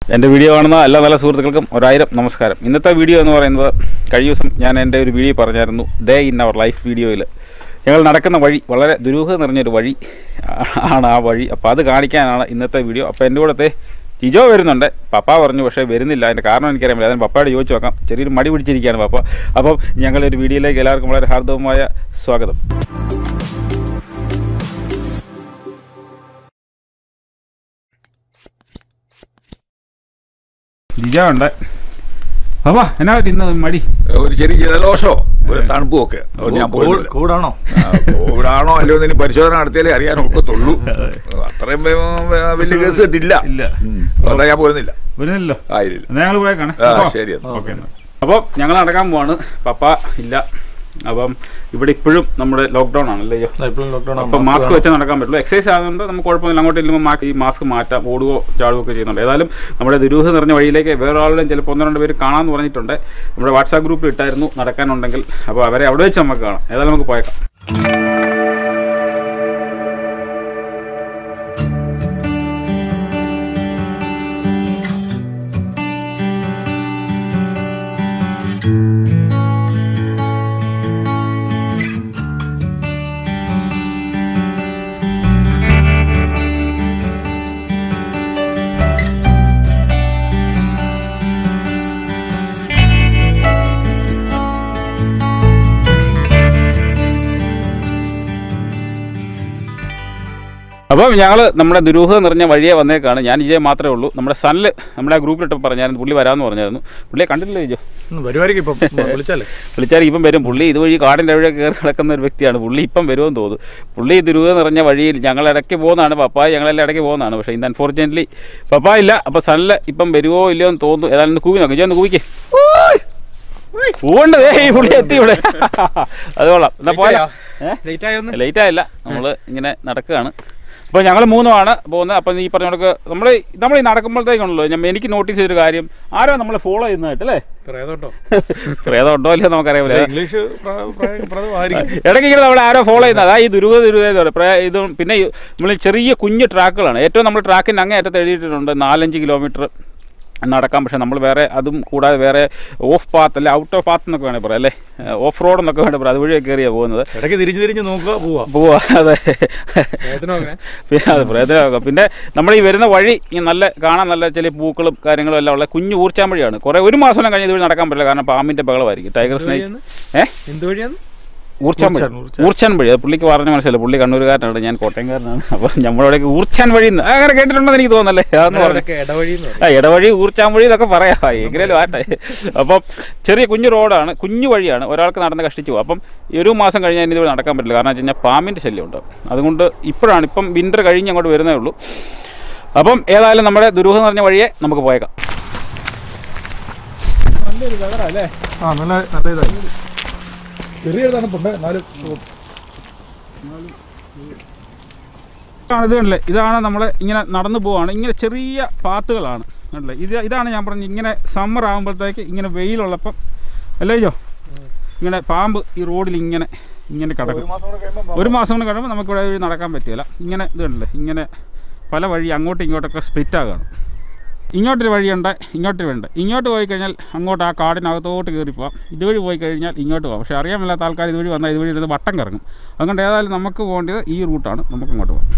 എൻ്റെ വീഡിയോ കാണുന്ന എല്ലാ നല്ല സുഹൃത്തുക്കൾക്കും ഒരായിരം നമസ്കാരം ഇന്നത്തെ വീഡിയോ എന്ന് പറയുന്നത് കഴിഞ്ഞ ദിവസം ഞാൻ എൻ്റെ ഒരു വീഡിയോ പറഞ്ഞായിരുന്നു ഡേ ഇൻ അവർ ലൈഫ് വീഡിയോയിൽ ഞങ്ങൾ നടക്കുന്ന വഴി വളരെ ദുരൂഹം നിറഞ്ഞൊരു വഴി ആണ് ആ വഴി അപ്പോൾ അത് കാണിക്കാനാണ് ഇന്നത്തെ വീഡിയോ അപ്പോൾ എൻ്റെ കൂടത്തെ ജിജോ വരുന്നുണ്ട് പപ്പ പറഞ്ഞു പക്ഷേ വരുന്നില്ല അതിൻ്റെ കാരണം എനിക്കറിയാൻ പറ്റില്ല അതിന് പപ്പയോട് ചോദിച്ചു നോക്കാം ചെറിയൊരു മടി പിടിച്ചിരിക്കുകയാണ് പപ്പ അപ്പം ഞങ്ങളൊരു വീഡിയോയിലേക്ക് എല്ലാവർക്കും വളരെ ഹാർദവമായ സ്വാഗതം ജിജോ ഉണ്ട് പപ്പ എന്നാ പറ്റി ഇന്ന് മടി ഒരു ചെറിയ ജലദോഷോ ഒരു തണുപ്പും ഒക്കെ അതുകൊണ്ട് ഞാൻ പോയിട്ടില്ല. കൂടാണോ ആ, കോവിഡാണോ അല്ലയോ എന്ന് ഇനി പരിശോധന നടത്തിയാലേ അറിയാൻ ഒക്കത്തുള്ളൂ അത്രയും വേ- വേ- വലിയ കേസ് കിട്ടില്ല ഇല്ല ഉം. അതുകൊണ്ട് ഞാൻ പോരുന്നില്ല വരുന്നില്ലല്ലോ ആയില്ല എന്നാ ഞങ്ങൾ പോയേക്കാണ് ആ ശരി എന്നാ. ഓക്കെ അപ്പോൾ ഞങ്ങൾ നടക്കാൻ പോവാണ് പപ്പ ഇല്ല അപ്പം ഇവിടെ ഇപ്പോഴും നമ്മുടെ ലോക്ക്ഡൗൺ ആണല്ലേ അയ്യോ ഇപ്പോഴും ലോക്ക്ഡൌൺ അപ്പം മാസ്ക് വെച്ച് നടക്കാൻ പറ്റുള്ളൂ എക്സസൈസ് ആകുന്നുണ്ട് നമുക്ക് കുഴപ്പമില്ല അങ്ങോട്ട് ഇല്ലുമ്പോൾ മാസ്ക് ഈ മാസ്ക് മാറ്റാം ഓടുകയോ ചാടുകയോ ഒക്കെ ചെയ്യുന്നുണ്ട് ഏതായാലും നമ്മുടെ ദുരൂഹം നിറഞ്ഞ വഴിയിലേക്ക് വേറെ ആളുടെയും ചിലപ്പോൾ ഒന്ന് രണ്ട് പേര് കാണാമെന്ന് പറഞ്ഞിട്ടുണ്ട് നമ്മുടെ വാട്സാപ്പ് ഗ്രൂപ്പിൽ ഇട്ടായിരുന്നു നടക്കാനുണ്ടെങ്കിൽ അപ്പോൾ അവരെ അവിടെ വെച്ച് നമുക്ക് കാണാം ഏതായാലും നമുക്ക് പോയേക്കാം അപ്പം ഞങ്ങൾ നമ്മുടെ ദുരൂഹം നിറഞ്ഞ വഴിയെ വന്നേക്കാണ് ഞാൻ ഇജയെ മാത്രമേ ഉള്ളൂ നമ്മുടെ സണ്ണിൽ നമ്മുടെ ആ ഗ്രൂപ്പിലിട്ട് പറഞ്ഞായിരുന്നു പുള്ളി വരാമെന്ന് പറഞ്ഞായിരുന്നു പുള്ളിയെ കണ്ടിട്ടില്ല ഇജോ വരുമായിരിക്കും ഇപ്പം വിളിച്ചാലേ വിളിച്ചാൽ ഇപ്പം വരും പുള്ളി ഇതുവഴി കാടിൻ്റെ വഴി കയറി കിടക്കുന്ന ഒരു വ്യക്തിയാണ് പുള്ളി ഇപ്പം വരുമെന്ന് തോന്നുന്നു പുള്ളി ദുരൂഹം നിറഞ്ഞ വഴിയിൽ ഞങ്ങൾ ഇടയ്ക്ക് പോകുന്നതാണ് പപ്പായ ഞങ്ങളെല്ലാം ഇടയ്ക്ക് പോകുന്നതാണ് പക്ഷേ ഇന്ന് അൺഫോർച്ചുനേറ്റ്ലി പപ്പ ഇല്ല അപ്പോൾ സണ്ണിൽ ഇപ്പം വരുമോ ഇല്ലയോ എന്ന് തോന്നുന്നു ഏതായാലും ഒന്ന് കൂവി നോക്കി ഒന്ന് കൂവിക്കേ പൂവുണ്ട് ഈ പുള്ളി എത്തി ഇവിടെ അത് കൊള്ളാം എന്നാ പോയാ ഏഹ് ലേറ്റ് ആയില്ല നമ്മൾ ഇങ്ങനെ നടക്കുകയാണ് അപ്പോൾ ഞങ്ങൾ മൂന്നുമാണ് പോകുന്നത് അപ്പം ഈ പറഞ്ഞ കണക്ക് നമ്മൾ നമ്മൾ ഈ നടക്കുമ്പോഴത്തേക്കുണ്ടല്ലോ ഞാൻ എനിക്ക് നോട്ടീസ് ചെയ്തൊരു കാര്യം ആരോ നമ്മളെ ഫോളോ ചെയ്യുന്നതായിട്ട് അല്ലേ പറയാതോട്ടോ പ്രേതം ഉണ്ടോ ഇല്ലയോ നമുക്കറിയാമല്ലോ ഇംഗ്ലീഷ് പ്രദമായിരിക്കും ഇടയ്ക്ക് ഇങ്ങനെ നമ്മളെ ആരോ ഫോളോ ചെയ്യുന്നത് അതാ ഈ ദുരുവ ദുരുവ എന്ന് പറയും പ്രേ- ഇത് പിന്നെ നമ്മൾ ചെറിയ കുഞ്ഞ് ട്രാക്കുകളാണ് ഏറ്റവും നമ്മൾ ട്രാക്കിൻ്റെ അങ്ങേ അറ്റത്ത് എഴുതിയിട്ടുണ്ട് നാലഞ്ച് കിലോമീറ്റർ നടക്കാം പക്ഷേ നമ്മൾ വേറെ അതും കൂടാതെ വേറെ ഓഫ് പാത്ത് അല്ലെ ഔട്ട് ഓഫ് പാത്ത് എന്നൊക്കെ വേണേൽ പറയാം അല്ലേ ഓഫ് റോഡ് എന്നൊക്കെ വേണേൽ പറയാം അതുവഴിയൊക്കെ കയറിയാണ് പോകുന്നത് ഇടയ്ക്ക് തിരിഞ്ഞു തിരിഞ്ഞ് നോക്കുക പോവാ പോവാ അതെ പിന്നെ അത് പ്രേതമാക്കാം പിന്നെ നമ്മൾ ഈ വരുന്ന വഴി ഈ നല്ല കാണാൻ നല്ല ചില പൂക്കളും കാര്യങ്ങളും എല്ലാം ഉള്ള കുഞ്ഞു ഊർച്ചാൻ വഴിയാണ് കുറേ ഒരു മാസം കഴിഞ്ഞ് ഇതുവഴി നടക്കാൻ പറ്റില്ല കാരണം പാമ്പിൻ്റെ ബഹളമായിരിക്കും ടൈഗർ സ്നേക്ക് ഏഹ് എന്ത് വഴിയാന്ന് ഊർച്ചാൻ വഴി ഊർച്ചാൻ, ഊർച്ചാൻ. ഊർച്ചാൻ വഴി അത് പുള്ളിക്ക് പറഞ്ഞ മനസ്സിലായി പുള്ളി കണ്ണൂരുകാരനാണ് ഞാൻ കോട്ടയംകാരനാണ് അപ്പോൾ നമ്മളവിടേക്ക് ഊർച്ചാൻ വഴി എന്ന് അങ്ങനെ കേട്ടിട്ടുണ്ടെന്ന് എനിക്ക് തോന്നല്ലേ അതെന്ന് പറഞ്ഞു ഇടവഴി ആ ഇടവഴി ഊർച്ചാൻ വഴി എന്നൊക്കെ പറയാം എങ്ങനെയാലും ആട്ടെ അപ്പം ചെറിയ കുഞ്ഞു റോഡാണ് കുഞ്ഞു വഴിയാണ് ഒരാൾക്ക് നടന്ന് കഷ്ടിച്ചു പോകും അപ്പം ഈ ഒരു മാസം കഴിഞ്ഞാൽ ഇനി ഇതുവരെ നടക്കാൻ പറ്റില്ല കാരണം വെച്ച് കഴിഞ്ഞാൽ പാമ്പിൻ്റെ ശല്യമുണ്ട് അതുകൊണ്ട് ഇപ്പോഴാണ് ഇപ്പം വിൻ്റർ കഴിഞ്ഞ് അങ്ങോട്ട് വരുന്നേ ഉള്ളൂ അപ്പം ഏതായാലും നമ്മുടെ ദുരൂഹം നിറഞ്ഞ വഴിയെ നമുക്ക് പോയേക്കാം നല്ലൊരു വെതറല്ലേ ആ നല്ല നല്ല ഇതായി ചെറിയൊരു തണുപ്പുണ്ട് എന്നാലും ഇതാണ് ഇത് കണ്ടില്ലേ ഇതാണ് നമ്മൾ ഇങ്ങനെ നടന്നു പോവാണ് ഇങ്ങനെ ചെറിയ പാത്തുകളാണ് കണ്ടില്ലേ ഇത് ഇതാണ് ഞാൻ പറഞ്ഞത് ഇങ്ങനെ സമ്മർ ആകുമ്പോഴത്തേക്ക് ഇങ്ങനെ വെയിലുള്ളപ്പം അല്ലേ ജോ ഇങ്ങനെ പാമ്പ് ഈ റോഡിൽ ഇങ്ങനെ ഇങ്ങനെ ഒരു കിടക്കും മാസം കൂടെ കഴിയുമ്പോൾ ഒരു മാസം കൊണ്ട് കഴിയുമ്പോൾ നമുക്ക് ഇവിടെ വഴി നടക്കാൻ പറ്റില്ല ഇങ്ങനെ ഇത് കണ്ടില്ലേ ഇങ്ങനെ പല വഴി അങ്ങോട്ടും ഇങ്ങോട്ടൊക്കെ സ്പ്ലിറ്റ് ആകുകയാണ് ഇങ്ങോട്ടൊരു വഴിയുണ്ട് ഇങ്ങോട്ടൊരു വഴിയുണ്ട് ഇങ്ങോട്ട് പോയി കഴിഞ്ഞാൽ അങ്ങോട്ട് ആ കാടിനകത്തോട്ട് കയറി പോവാം ഇതുവഴി പോയി കഴിഞ്ഞാൽ ഇങ്ങോട്ട് പോകാം പക്ഷേ അറിയാൻ മേലാത്ത ആൾക്കാർ ഇതുവഴി വന്നാൽ ഇതുവഴി ഇരുന്ന് വട്ടം കറങ്ങും അതുകൊണ്ട് ഏതായാലും നമുക്ക് പോകേണ്ടത് ഈ റൂട്ടാണ് നമുക്ക് ഇങ്ങോട്ട് പോകാം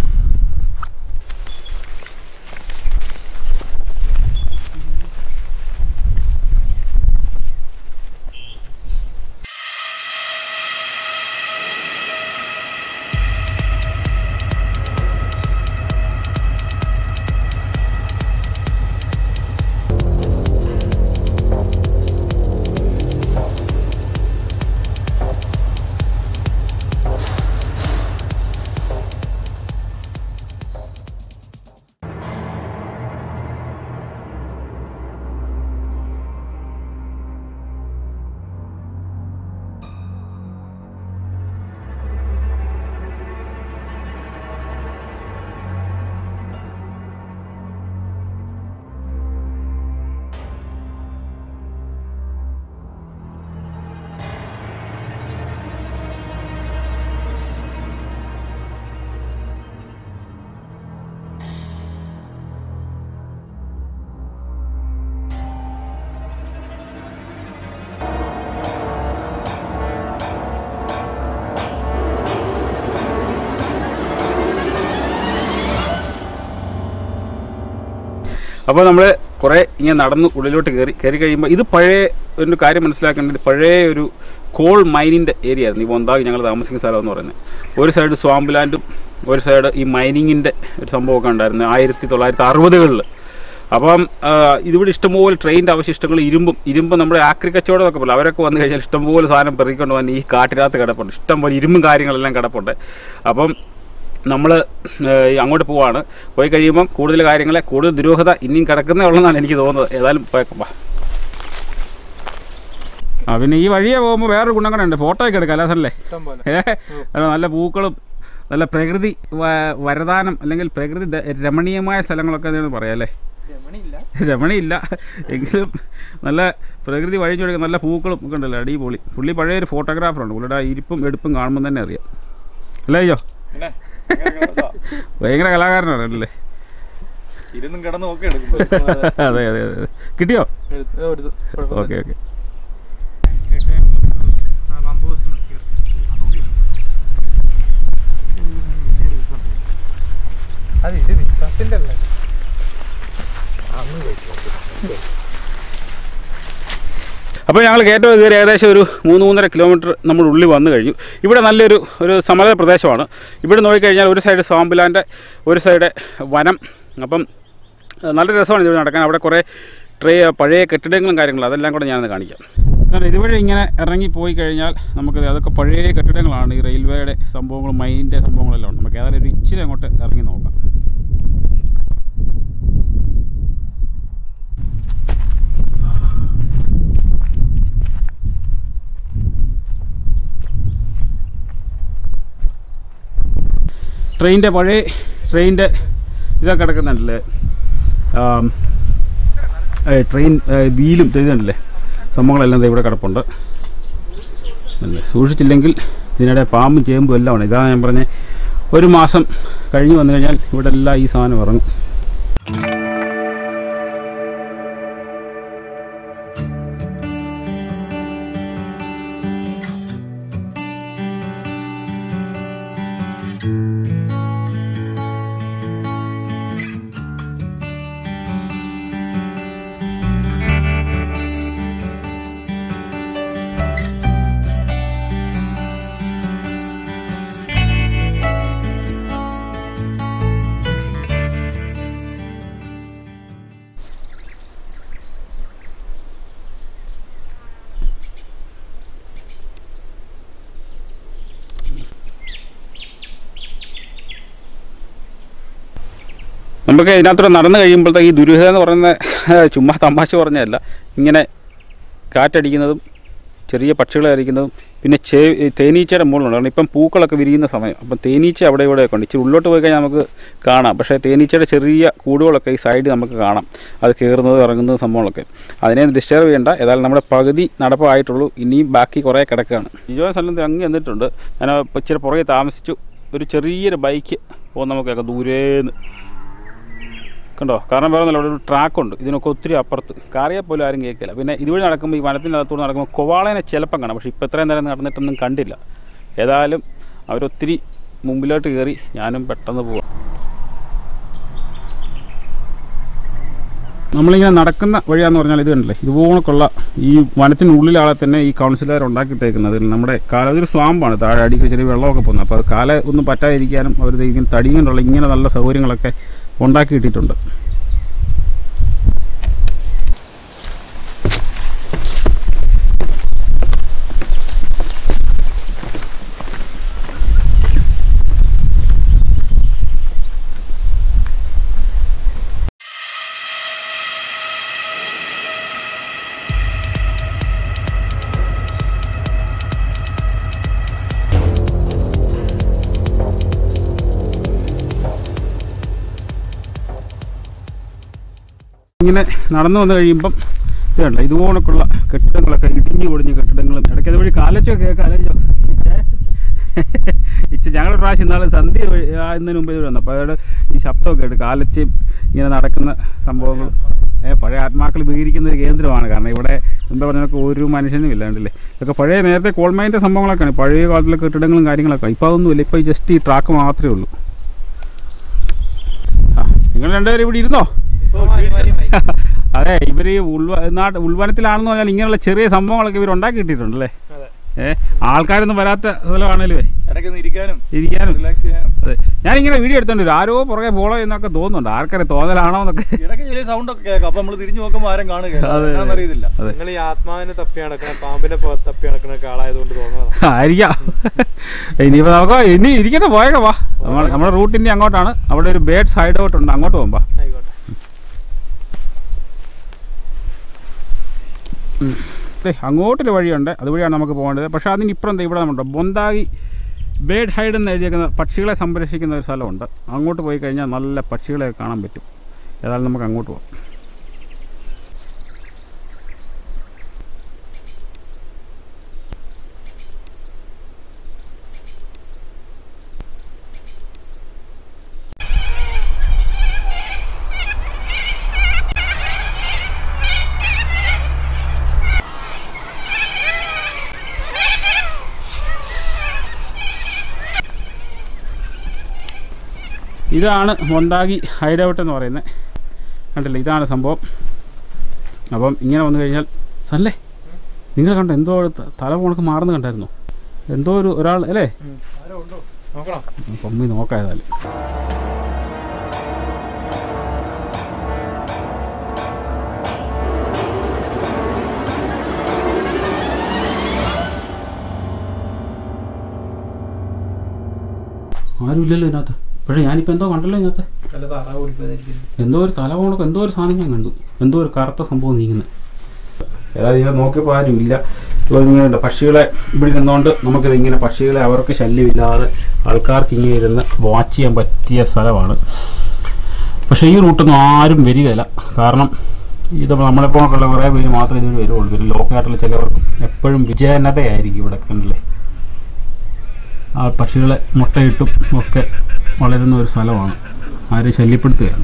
അപ്പോൾ നമ്മൾ കുറേ ഇങ്ങനെ നടന്ന് ഉള്ളിലോട്ട് കയറി കയറി കഴിയുമ്പോൾ ഇത് പഴയ ഒരു കാര്യം മനസ്സിലാക്കേണ്ടത് പഴയ ഒരു കോൾ മൈനിൻ്റെ ഏരിയ ആയിരുന്നു ഈ മൊന്താഗ് ഞങ്ങൾ താമസിക്കുന്ന സ്ഥലം എന്ന് പറയുന്നത് ഒരു സൈഡ് സ്വാമ്പ് ലാൻഡും ഒരു സൈഡ് ഈ മൈനിങ്ങിൻ്റെ ഒരു സംഭവമൊക്കെ ഉണ്ടായിരുന്നു ആയിരത്തി തൊള്ളായിരത്തി അറുപതുകളിൽ അപ്പം ആ, ഇതിവിടെ ഇഷ്ടംപോലെ ട്രെയിനിൻ്റെ അവശിഷ്ടങ്ങൾ ഇരുമ്പും ഇരുമ്പ് നമ്മുടെ ആക്രി കച്ചവടം ഒക്കെ പോലെ അവരൊക്കെ വന്നു കഴിഞ്ഞാൽ ഇഷ്ടംപോലെ സാധനം പെറുക്കിക്കൊണ്ട് വന്ന് ഈ കാട്ടിനകത്ത് കിടപ്പുണ്ട് ഇഷ്ടംപോലെ ഇരുമ്പും കാര്യങ്ങളെല്ലാം കിടപ്പുണ്ട് അപ്പം നമ്മൾ അങ്ങോട്ട് പോവാണ് പോയി കഴിയുമ്പം കൂടുതൽ കാര്യങ്ങളെ കൂടുതൽ ദുരൂഹത ഇനിയും കിടക്കുന്നേ ഉള്ളതെന്നാണ് എനിക്ക് തോന്നുന്നത് ഏതായാലും പോയേക്കാം വാ ആ പിന്നെ ഈ വഴിയെ പോകുമ്പോൾ വേറൊരു ഗുണം കൂടെ ഉണ്ട് ഫോട്ടോ ഒക്കെ എടുക്കാം അല്ലേ ഇഷ്ടം പോലെ ഏ അത് നല്ല പൂക്കളും നല്ല പ്രകൃതി വ- വരദാനം അല്ലെങ്കിൽ പ്രകൃതി ദ- രമണീയമായ സ്ഥലങ്ങളൊക്കെ എന്ന് പറയാം അല്ലേ രമണിയില്ല എങ്കിലും നല്ല പ്രകൃതി വഴിഞ്ഞൊഴുകുന്ന നല്ല പൂക്കളും ഒക്കെ ഉണ്ടല്ലോ അടിപൊളി പുള്ളി പഴയ ഒരു ഫോട്ടോഗ്രാഫറുണ്ട് പുള്ളിയുടെ ആ ഇരിപ്പും എടുപ്പും കാണുമ്പോൾ തന്നെ അറിയാം അല്ലേ അയ്യോ പിന്നെ ഭയങ്കര കലാകാരനാണ് അല്ലേ ഇരുന്നും കിടന്നും ഒക്കെ എടുക്കും അതെ അതെ അതെ കിട്ടിയോ എടുത്ത് എടുത്ത് കുഴപ്പമില്ല. ഓക്കെ ഓക്കെ അത് ഇത് വിശ്വാസത്തിന്റെ അല്ലേ അപ്പോൾ ഞങ്ങൾ കയറ്റം കയറി ഏകദേശം ഒരു മൂന്ന് മൂന്നര കിലോമീറ്റർ നമ്മൾ ഉള്ളിൽ വന്നു കഴിഞ്ഞു ഇവിടെ നല്ലൊരു ഒരു സമതല പ്രദേശമാണ് ഇവിടെ നോക്കിക്കഴിഞ്ഞാൽ ഒരു സൈഡ് സ്വാമ്പിലാൻ്റെ ഒരു സൈഡ് വനം അപ്പം ഏഹ്, നല്ല രസമാണ് ഇതിവിടെ നടക്കാൻ അവിടെ കുറേ ട്രേ പഴയ കെട്ടിടങ്ങളും കാര്യങ്ങളും അതെല്ലാം കൂടെ ഞാനൊന്ന് കാണിക്കാം കാരണം ഇതുവഴി ഇങ്ങനെ ഇറങ്ങി പോയി കഴിഞ്ഞാൽ നമുക്ക് അതൊക്കെ പഴയ കെട്ടിടങ്ങളാണ് ഈ റെയിൽവേയുടെ സംഭവങ്ങളും മൈനിൻ്റെ സംഭവങ്ങളെല്ലാം ഉണ്ട് നമുക്ക് ഏതായാലും ഒരു ഇച്ചിരി അങ്ങോട്ട് ഇറങ്ങി നോക്കാം ട്രെയിനിൻ്റെ പഴയ ട്രെയിനിൻ്റെ ഇതൊക്കെ കിടക്കുന്നുണ്ടല്ലേ ആം, ഏ, ട്രെയിൻ ഏ, വീലും ഇതുണ്ടല്ലേ സംഭവങ്ങളെല്ലാം ദേ ഇവിടെ കിടപ്പുണ്ട് അല്ലേ സൂക്ഷിച്ചില്ലെങ്കിൽ ഇതിനിടെ പാമ്പും ചേമ്പും എല്ലാം ഉണ്ട് ഇതാണ് ഞാൻ പറഞ്ഞ ഒരു മാസം കഴിഞ്ഞ് വന്നു കഴിഞ്ഞാൽ ഇവിടെ എല്ലാം ഈ സാധനം ഇറങ്ങും നമുക്ക് ഇതിനകത്തൂടെ നടന്നു കഴിയുമ്പോഴത്തെ ഈ ദുരൂഹത എന്ന് പറയുന്ന ചുമ്മാ തമാശ പറഞ്ഞതല്ല ഇങ്ങനെ കാറ്റടിക്കുന്നതും ചെറിയ പക്ഷികളെ അരിക്കുന്നതും പിന്നെ ചേ ഈ തേനീച്ചയുടെ മുകളിലുണ്ട് കാരണം ഇപ്പം പൂക്കളൊക്കെ വിരിയുന്ന സമയം അപ്പം തേനീച്ച അവിടെ ഇവിടെയൊക്കെ ഉണ്ട് ഇച്ചിരി ഉള്ളോട്ട് പോയി കഴിഞ്ഞാൽ നമുക്ക് കാണാം പക്ഷേ തേനീച്ചയുടെ ചെറിയ കൂടുകളൊക്കെ ഈ സൈഡിൽ നമുക്ക് കാണാം അത് കയറുന്നത് ഇറങ്ങുന്നത് സംഭവങ്ങളൊക്കെ അതിനെ ഡിസ്റ്റർബ് ചെയ്യേണ്ട ഏതായാലും നമ്മുടെ പകുതി നടപ്പായിട്ടുള്ളൂ ഇനിയും ബാക്കി കുറേ കിടക്കുകയാണ് ഇരുപത് സ്ഥലത്ത് അങ്ങ് എന്നിട്ടുണ്ട് ഞാൻ ഇപ്പം ഇച്ചിരി പുറകെ താമസിച്ചു ഒരു ചെറിയൊരു ബൈക്ക് പോകുന്ന നമുക്കൊക്കെ ദൂരേന്ന് കണ്ടോ കാരണം വേറെ ഒന്നുമില്ല അവിടെ ഒരു ട്രാക്കുണ്ട് ഇതിനൊക്കെ ഒത്തിരി അപ്പുറത്ത് കാറിയാൽ പോലും ആരും കേൾക്കില്ല പിന്നെ ഇതുവഴി നടക്കുമ്പോൾ ഈ വനത്തിനകത്തൂടെ നടക്കുമ്പോൾ കൊവാളേനെ ചിലപ്പം കാണാം പക്ഷേ ഇപ്പോൾ ഇത്രയും നേരം നടന്നിട്ടൊന്നും കണ്ടില്ല ഏതായാലും അവരൊത്തിരി മുമ്പിലോട്ട് കയറി ഞാനും പെട്ടെന്ന് പോവാം നമ്മളിങ്ങനെ നടക്കുന്ന വഴിയാന്ന് പറഞ്ഞാൽ ഇത് കണ്ടില്ലേ ഇതുപോലൊക്കെയുള്ള ഈ വനത്തിനുള്ളിലാളെ തന്നെ ഈ കൗൺസിലർ ഉണ്ടാക്കിയിട്ടേക്കുന്നത് നമ്മുടെ കാല ഇതൊരു സ്വാമ്പാണ് താഴെ അടിക്ക് ചെറിയ വെള്ളമൊക്കെ പോകുന്നത് അപ്പോൾ അത് കാല ഒന്നും പറ്റാതിരിക്കാനും അവർ ഇങ്ങനെ തടി കൊണ്ടുള്ള ഇങ്ങനെ നല്ല സൗകര്യങ്ങളൊക്കെ ഉണ്ടാക്കിയിട്ടിട്ടുണ്ട് ഇങ്ങനെ നടന്നു വന്നു കഴിയുമ്പം ഇതുണ്ട് ഇതുപോലൊക്കെയുള്ള കെട്ടിടങ്ങളൊക്കെ ഇടിഞ്ഞു പൊടിഞ്ഞ കെട്ടിടങ്ങളും ഇടയ്ക്ക് അതുവഴി കാലച്ചൊക്കെ കേൾക്കാം കാലച്ചോ ഇച്ച ഞങ്ങൾ പ്രാവശ്യം ഇന്നാൾ സന്ധ്യ വഴി- ആകുന്നതിന് മുമ്പ് ഇത് വന്നു അപ്പോൾ അവിടെ ഈ ശബ്ദമൊക്കെ ഉണ്ട് കാലച്ചയും ഇങ്ങനെ നടക്കുന്ന സംഭവങ്ങൾ ഏ, പഴയ ആത്മാക്കൾ വിഹരിക്കുന്ന ഒരു കേന്ദ്രമാണ് കാരണം ഇവിടെ എന്താ പറഞ്ഞാൽ ഒരു മനുഷ്യനും ഇല്ലാണ്ടല്ലേ ഇതൊക്കെ പഴയ നേരത്തെ കോൾമൈൻ്റെ സംഭവങ്ങളൊക്കെയാണ് പഴയ കാലത്തിലെ കെട്ടിടങ്ങളും കാര്യങ്ങളൊക്കെ ഇപ്പോൾ അതൊന്നുമില്ല ഇപ്പോൾ ജസ്റ്റ് ഈ ട്രാക്ക് മാത്രമേ ഉള്ളൂ ആ നിങ്ങൾ രണ്ടുപേരും ഇവിടെ ഇരുന്നോ അതെ ഇവർ ഈ ഉൾവ നാട്ട് ഉൾവനത്തിലാണെന്ന് പറഞ്ഞാൽ ഇങ്ങനെയുള്ള ചെറിയ സംഭവങ്ങളൊക്കെ ഇവർ ഉണ്ടാക്കി കിട്ടിയിട്ടുണ്ടല്ലേ ഏ ആൾക്കാരൊന്നും വരാത്ത സ്ഥലമാണേലുവേ ഇടയ്ക്കൊന്ന് ഇരിക്കാനും ഇരിക്കാനും റിലാക്സ് ചെയ്യാനും അതെ ഞാനിങ്ങനെ വീഡിയോ എടുത്തോണ്ട് വരും ആരോ പുറകെ ഫോളോ ചെയ്യുന്നൊക്കെ തോന്നുന്നുണ്ട് ആർക്കറിയാം തോന്നലാണോ എന്നൊക്കെ ഇടയ്ക്ക് ചെറിയ സൗണ്ട് ഒക്കെ കേൾക്കാം അപ്പൊ നമ്മൾ തിരിഞ്ഞു നോക്കുമ്പോൾ ആരും കാണുക അതെ. അറിയത്തില്ല അതെ നിങ്ങൾ ഈ ആത്മാവിനെ തപ്പി നടക്കണ പാമ്പിനെ പോ- തപ്പി നടക്കണ ആളായതുകൊണ്ട് തോന്നുന്നതാണ് ആയിരിക്കാം ഇനിയിപ്പോൾ നമുക്ക് ഇനി ഇരിക്കട്ടെ പോയേക്കാം വാ നമ്മൾ നമ്മുടെ റൂട്ടിൻ്റെ അങ്ങോട്ടാണ് അവിടെ ഒരു ബേഡ് സൈഡ് ഔട്ട് ഉണ്ട് അങ്ങോട്ട് പോകുമ്പോൾ ആയിക്കോട്ടെ അങ്ങോട്ടൊരു വഴിയുണ്ട് അതുവഴിയാണ് നമുക്ക് പോകേണ്ടത് പക്ഷേ അതിന് ഇപ്പുറം ദേ ഇവിടെ നമ്മുടെ ബൊന്തായി ബേഡ് ഹൈഡ് എന്ന് എഴുതിയേക്കുന്ന പക്ഷികളെ സംരക്ഷിക്കുന്ന ഒരു സ്ഥലമുണ്ട് അങ്ങോട്ട് പോയി കഴിഞ്ഞാൽ നല്ല പക്ഷികളെ കാണാൻ പറ്റും ഏതായാലും നമുക്ക് അങ്ങോട്ട് പോകാം ഇതാണ് മൊന്താഗി ഹൈഡ് ഔട്ട് എന്ന് പറയുന്നത് കണ്ടില്ലേ ഇതാണ് സംഭവം അപ്പം ഇങ്ങനെ വന്നു കഴിഞ്ഞാൽ സല്ലേ നിങ്ങൾ കണ്ടോ എന്തോ ഒരു ത- തല പോണക്ക് മാറുന്ന കണ്ടായിരുന്നോ എന്തോ ഒരു ഒരാൾ അല്ലേ നോക്കണം പമ്മി നോക്കായതാല് ആരുമില്ലല്ലോ ഇതിനകത്ത് പക്ഷേ ഞാനിപ്പോൾ എന്തോ കണ്ടല്ലോ ഇതിനകത്ത് നല്ല താറാവ് ഓടിപ്പോയതായിരിക്കും എന്തോ ഒരു തല പോണക്ക് എന്തോ ഒരു സാധനം ഞാൻ കണ്ടു എന്തോ ഒരു കറുത്ത സംഭവം നീങ്ങുന്നത് ഏതായാലും ഇത് നോക്കിയപ്പോൾ ആരുമില്ല ഇപ്പോൾ ഇങ്ങനെ ഉണ്ട് പക്ഷികളെ ഇവിടെ നിന്നുകൊണ്ട് നമുക്കിത് ഇങ്ങനെ പക്ഷികളെ അവർക്ക് ശല്യമില്ലാതെ ആൾക്കാർക്ക് ഇങ്ങനെ ഇരുന്ന് വാച്ച് ചെയ്യാൻ പറ്റിയ സ്ഥലമാണ് പക്ഷേ ഈ റൂട്ടൊന്നും ആരും വരികയില്ല കാരണം ഇത് നമ്മളെപ്പോഴുള്ള കുറേ പേര് മാത്രമേ ഇതിന് വരുള്ളൂ പിന്നെ ലോക്കലായിട്ടുള്ള ചിലവർക്കും എപ്പോഴും വിജയനതയായിരിക്കും ഇവിടെ കണ്ടില്ലേ ആ പക്ഷികളെ മുട്ടയിട്ടും ഒക്കെ വളരുന്ന ഒരു സ്ഥലമാണ് ആരെയും ശല്യപ്പെടുത്തുകയാണ്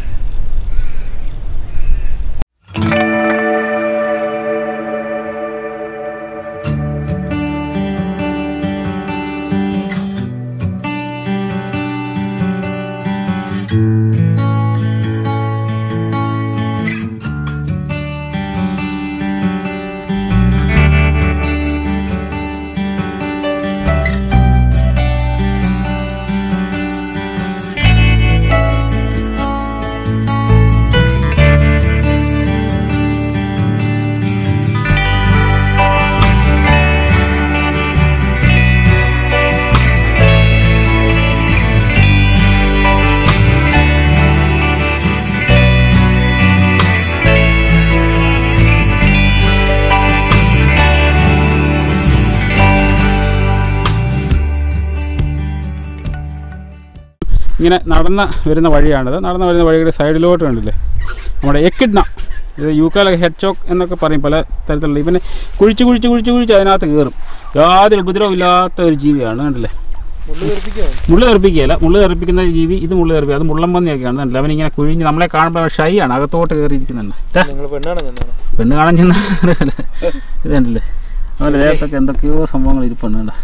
ഇങ്ങനെ നടന്ന വരുന്ന വഴിയാണിത് നടന്ന വരുന്ന വഴിയുടെ സൈഡിലോട്ട് കണ്ടില്ലേ നമ്മുടെ എക്കിഡ്ന ഇത് യൂക്കാല ഹെഡ് ചോക്ക് എന്നൊക്കെ പറയും പല തരത്തിലുള്ള ഇവനെ കുഴിച്ച് കുഴിച്ച് കുഴിച്ച് കുഴിച്ച് അതിനകത്ത് കയറും യാതൊരു ഉപദ്രവം ഇല്ലാത്ത ഒരു ജീവിയാണ് കണ്ടില്ലേ മുള്ളു തെറിപ്പിക്കുകയാണ് മുള്ളു തെറിപ്പിക്കുകയല്ല മുള്ളു തെറിപ്പിക്കുന്ന ജീവി ഇത് മുള്ളു തെറിപ്പിക്കുക അത് മുള്ളം പന്നിയൊക്കെയാണ് കണ്ടില്ലേ അവനിങ്ങനെ കുഴിഞ്ഞ് നമ്മളെ കാണുമ്പോൾ ഷൈ ആണ് അകത്തോട്ട് കയറിയിരിക്കുന്നുണ്ട് ടാ, നിങ്ങൾ പെണ്ണാണ് ചെന്നാണ് പെണ്ണ് കാണാൻ ചെന്ന ഇത് കണ്ടില്ലേ അവൻ്റെ ദേഹത്തൊക്കെ എന്തൊക്കെയോ സംഭവങ്ങൾ ഇരിപ്പുണ്ട് കണ്ടോ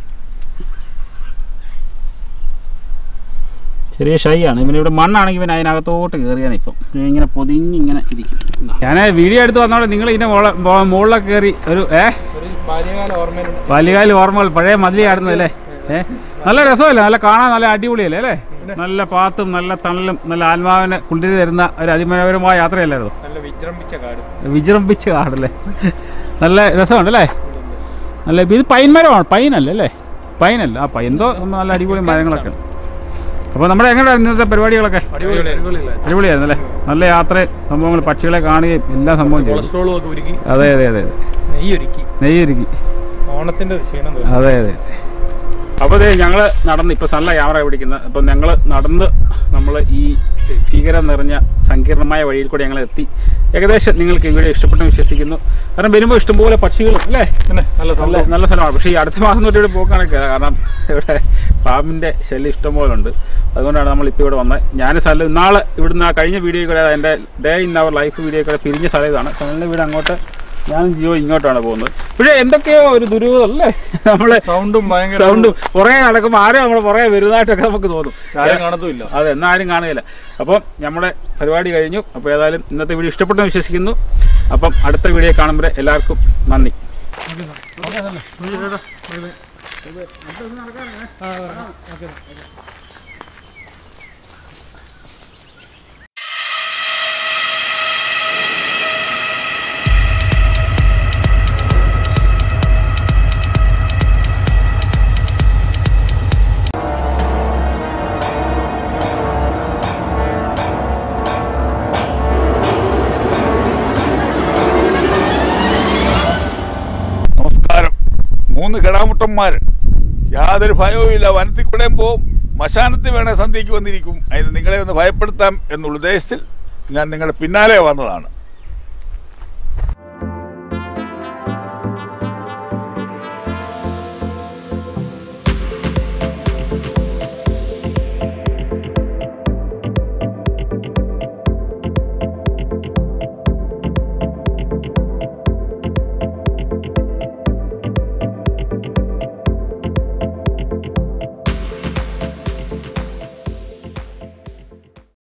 ചെറിയ ഷൈ ആണ് ഇവനിവിടെ മണ്ണാണെങ്കിൽ ഇവൻ അതിനകത്തോട്ട് കയറിയാണ് ഇപ്പം ഇവൻ ഇങ്ങനെ പൊതിഞ്ഞിങ്ങനെ ഇരിക്കും ഞാൻ വീഡിയോ എടുത്ത് വന്നോടെ നിങ്ങൾ ഇതിൻ്റെ മുകളിലൊക്കെ കയറി ഒരു ഏ ഒരു ബാല്യകാല ഓർമ്മയിലുണ്ട് ബാല്യകാല ഓർമ്മകൾ പഴയ മതിലി ആടുന്നതല്ലേ ഏ നല്ല രസമല്ലേ നല്ല കാണാൻ നല്ല അടിപൊളിയല്ലേ അല്ലേ നല്ല പാത്തും നല്ല തണലും നല്ല ആത്മാവിനെ കുളിരി തരുന്ന ഒരു അതിമനോഹരമായ യാത്രയല്ലായിരുന്നു നല്ല വിജൃംഭിച്ച കാട് വിജൃംഭിച്ച് കാടല്ലേ നല്ല രസമുണ്ടല്ലേ നല്ല ഇത് പൈൻ മരമാണ് പൈനല്ലേ അല്ലേ പൈനല്ല ആ പൈൻ എന്തോ നല്ല അടിപൊളി മരങ്ങളൊക്കെ ഉണ്ട് അപ്പോൾ നമ്മുടെ എങ്ങനെയാണ് ഇന്നത്തെ പരിപാടികളൊക്കെ അടിപൊളിയായിരുന്നു അല്ലേ നല്ല യാത്ര സംഭവങ്ങൾ പക്ഷികളെ കാണുകയും എല്ലാ സംഭവം ചെയ്തു കൊളസ്ട്രോളും ഒക്കെ ഒരുക്കി അതെ അതെ അതെ അതെ നെയ്യൊരുക്കി നെയ്യൊരുക്കി ഓണത്തിന്റെ ക്ഷീണം തോന്നി അതെ അതെ അപ്പോൾ അതെ ഞങ്ങൾ നടന്ന് ഇപ്പോൾ നല്ല ക്യാമറ പിടിക്കുന്നത് അപ്പോൾ ഞങ്ങൾ നടന്ന് നമ്മൾ ഈ ഭീകരം നിറഞ്ഞ സങ്കീർണമായ വഴിയിൽ കൂടെ ഞങ്ങൾ എത്തി ഏകദേശം നിങ്ങൾക്ക് ഈ വീഡിയോ ഇഷ്ടപ്പെട്ടു വിശ്വസിക്കുന്നു കാരണം വരുമ്പോൾ ഇഷ്ടംപോലെ പക്ഷികൾ അല്ലേ പിന്നെ നല്ല നല്ല സംഭവം നല്ല സ്ഥലമാണ് പക്ഷേ ഈ അടുത്ത മാസം തൊട്ട് ഇവിടെ പോക്കാണൊക്കെ കാരണം ഇവിടെ പാമ്പിൻ്റെ ശല്യം ഇഷ്ടംപോലെ ഉണ്ട് അതുകൊണ്ടാണ് നമ്മൾ ഇപ്പോൾ ഇവിടെ വന്നത് ഞാൻ സ്ഥലം ഇന്നാളെ ഇവിടുന്ന് ആ കഴിഞ്ഞ വീഡിയോ കൂടെ എൻ്റെ day in our life video കൂടെ പിരിഞ്ഞ സ്ഥലം ഇതാണ് സനലിൻ്റെ വീട് അങ്ങോട്ട് ഞാനും ജിയോ ഇങ്ങോട്ടാണ് പോകുന്നത് പക്ഷേ എന്തൊക്കെയോ ഒരു ദുരൂഹം അല്ലേ നമ്മളെ സൗണ്ടും ഭയങ്കര സൗണ്ട് പുറകെ നടക്കുമ്പോൾ ആരും നമ്മൾ പുറകെ വരുന്നതായിട്ടൊക്കെ നമുക്ക് തോന്നും ആരും കാണത്തുമില്ല അതെ എന്നാ ആരും കാണുകയില്ല അപ്പം നമ്മുടെ പരിപാടി കഴിഞ്ഞു അപ്പോൾ ഏതായാലും ഇന്നത്തെ വീഡിയോ ഇഷ്ടപ്പെട്ടെന്ന് വിശ്വസിക്കുന്നു അപ്പം അടുത്ത വീഡിയോ കാണുമ്പോൾ എല്ലാവർക്കും നന്ദി നമസ്കാരം മൂന്ന് കിടാമുട്ടന്മാർ യാതൊരു ഭയവുമില്ല വനത്തിൽ കൂടെയും പോവും മശാനത്തിൽ വേണേൽ സന്ധ്യയ്ക്ക് വന്നിരിക്കും അതിന് നിങ്ങളെ ഒന്ന് ഭയപ്പെടുത്താം എന്നുള്ള ഉദ്ദേശത്തിൽ ഞാൻ നിങ്ങളുടെ പിന്നാലെ വന്നതാണ്